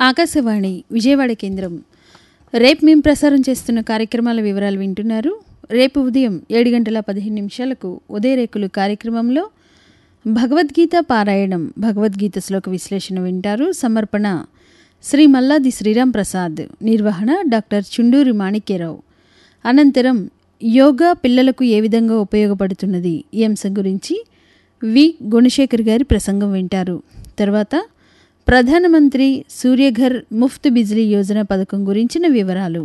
ఆకాశవాణి విజయవాడ కేంద్రం రేపు మేము ప్రసారం చేస్తున్న కార్యక్రమాల వివరాలు వింటున్నారు రేపు ఉదయం ఏడు గంటల పదిహేను నిమిషాలకు ఉదయరేకులు కార్యక్రమంలో భగవద్గీత పారాయణం భగవద్గీత శ్లోక విశ్లేషణ వింటారు సమర్పణ శ్రీ మల్లాది శ్రీరామ్ ప్రసాద్ నిర్వహణ డాక్టర్ చుండూరి మాణిక్యరావు అనంతరం యోగా పిల్లలకు ఏ విధంగా ఉపయోగపడుతున్నది ఈ అంశం గురించి వి గుణశేఖర్ గారి ప్రసంగం వింటారు తర్వాత ప్రధానమంత్రి సూర్యఘర్ ముఫ్త్ బిజ్లీ యోజన పథకం గురించిన వివరాలు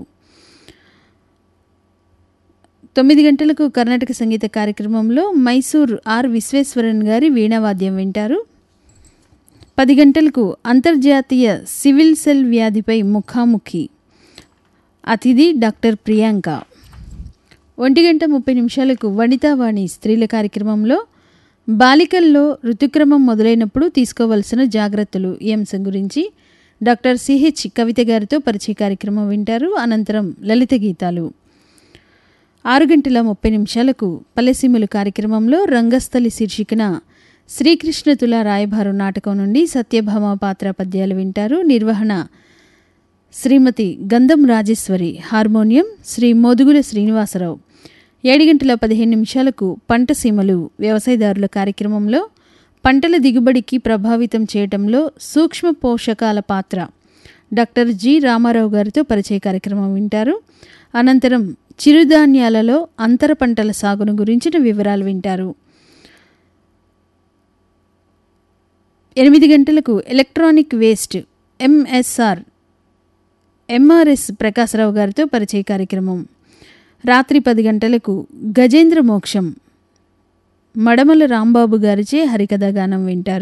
తొమ్మిది గంటలకు కర్ణాటక సంగీత కార్యక్రమంలో మైసూర్ ఆర్ విశ్వేశ్వరన్ గారి వీణావాద్యం వింటారు పది గంటలకు అంతర్జాతీయ సివిల్ సెల్ వ్యాధిపై ముఖాముఖి అతిథి డాక్టర్ ప్రియాంక ఒంటి గంట ముప్పై నిమిషాలకు వనితావాణి స్త్రీల కార్యక్రమంలో బాలికల్లో ఋతుక్రమం మొదలైనప్పుడు తీసుకోవలసిన జాగ్రత్తలు ఈ అంశం గురించి డాక్టర్ సిహెచ్ కవిత గారితో పరిచయ కార్యక్రమం వింటారు అనంతరం లలిత గీతాలు ఆరు గంటల ముప్పై నిమిషాలకు పల్లెసీములు కార్యక్రమంలో రంగస్థలి శీర్షికన శ్రీకృష్ణ తుల రాయభారు నాటకం నుండి సత్యభామ పాత్ర పద్యాలు వింటారు నిర్వహణ శ్రీమతి గంధం రాజేశ్వరి హార్మోనియం శ్రీ మోదుగుల శ్రీనివాసరావు ఏడు గంటల పదిహేను నిమిషాలకు పంట సీమలు వ్యవసాయదారుల కార్యక్రమంలో పంటల దిగుబడికి ప్రభావితం చేయటంలో సూక్ష్మ పోషకాల పాత్ర డాక్టర్ జి రామారావు గారితో పరిచయ కార్యక్రమం వింటారు అనంతరం చిరుధాన్యాలలో అంతర పంటల సాగును గురించిన వివరాలు వింటారు ఎనిమిది గంటలకు electronic waste MSR MRS Prakasarao గారితో పరిచయ కార్యక్రమం రాత్రి పది గంటలకు గజేంద్ర మోక్షం మడమల రాంబాబు గారిచే హరికథాగానం వింటారు